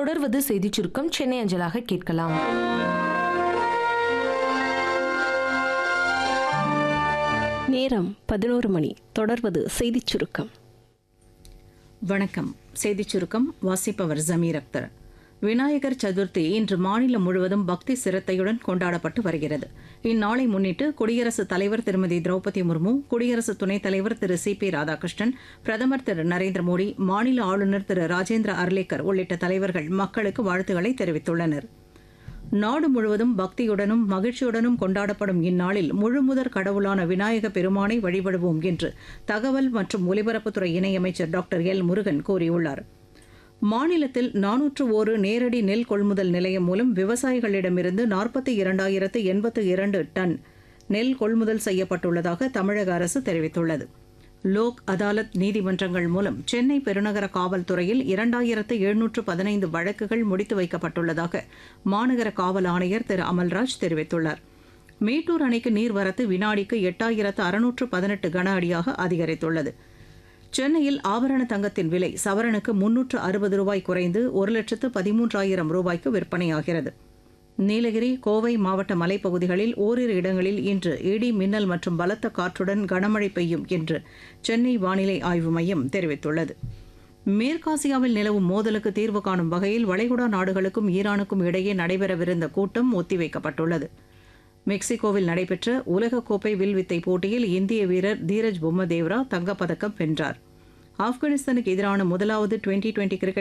தொடர்வது செய்திச் சுருக்கம் சென்னை அஞ்சலாக கேட்கலாம் நேரம் பதினோரு மணி தொடர்வது செய்திச் சுருக்கம் வணக்கம் செய்திச் சுருக்கம் வாசிப்பவர் ஜமீர் அக்தர் விநாயகர் சதுர்த்தி இன்று மாநிலம் முழுவதும் பக்தி சிரத்தையுடன் கொண்டாடப்பட்டு வருகிறது இந்நாளை முன்னிட்டு குடியரசுத் தலைவர் திருமதி திரௌபதி முர்மு குடியரசு துணைத் தலைவர் திரு சி பி ராதாகிருஷ்ணன் பிரதமர் திரு நரேந்திர மோடி மாநில ஆளுநர் திரு ராஜேந்திர அர்லேக்கர் உள்ளிட்ட தலைவர்கள் மக்களுக்கு வாழ்த்துக்களை தெரிவித்துள்ளனர் நாடு முழுவதும் பக்தியுடனும் மகிழ்ச்சியுடனும் கொண்டாடப்படும் இந்நாளில் முழுமுதற் கடவுளான விநாயக பெருமானை வழிபடுவோம் என்று தகவல் மற்றும் ஒலிபரப்புத்துறை இணையமைச்சர் டாக்டர் எல் முருகன் கூறியுள்ளார் மாநிலத்தில் நானூற்று ஒரு நேரடி நெல் கொள்முதல் நிலையம் மூலம் விவசாயிகளிடமிருந்து நாற்பத்தி இரண்டாயிரத்து எண்பத்து இரண்டு டன் நெல் கொள்முதல் செய்யப்பட்டுள்ளதாக தமிழக அரசு தெரிவித்துள்ளது லோக் அதாலத் நீதிமன்றங்கள் மூலம் சென்னை பெருநகர காவல்துறையில் இரண்டாயிரத்து எழுநூற்று பதினைந்து வழக்குகள் முடித்து வைக்கப்பட்டுள்ளதாக மாநகர காவல் ஆணையர் திரு அமல்ராஜ் தெரிவித்துள்ளார் மேட்டூர் அணைக்கு நீர்வரத்து வினாடிக்கு எட்டாயிரத்து அறுநூற்று பதினெட்டு கன அடியாக அதிகரித்துள்ளது சென்னையில் ஆபரண தங்கத்தின் விலை சவரனுக்கு முன்னூற்று அறுபது ரூபாய் குறைந்து ஒரு லட்சத்து பதிமூன்றாயிரம் ரூபாய்க்கு விற்பனையாகிறது நீலகிரி கோவை மாவட்ட மலைப்பகுதிகளில் ஓரிரு இடங்களில் இன்று இடி மின்னல் மற்றும் பலத்த காற்றுடன் கனமழை பெய்யும் என்று சென்னை வானிலை ஆய்வு மையம் தெரிவித்துள்ளது மேற்காசியாவில் நிலவும் மோதலுக்கு தீர்வு காணும் வகையில் வளைகுடா நாடுகளுக்கும் ஈரானுக்கும் இடையே நடைபெறவிருந்த கூட்டம் ஒத்திவைக்கப்பட்டுள்ளது மெக்சிகோவில் நடைபெற்ற உலகக்கோப்பை வில்வித்தை போட்டியில் இந்திய வீரர் தீரஜ் பொம்மதேவ்ரா தங்கப்பதக்கம் வென்றார் ஆப்கானிஸ்தானுக்கு எதிரான முதலாவது டுவெண்டி டுவெண்டி கிரிக்கெட்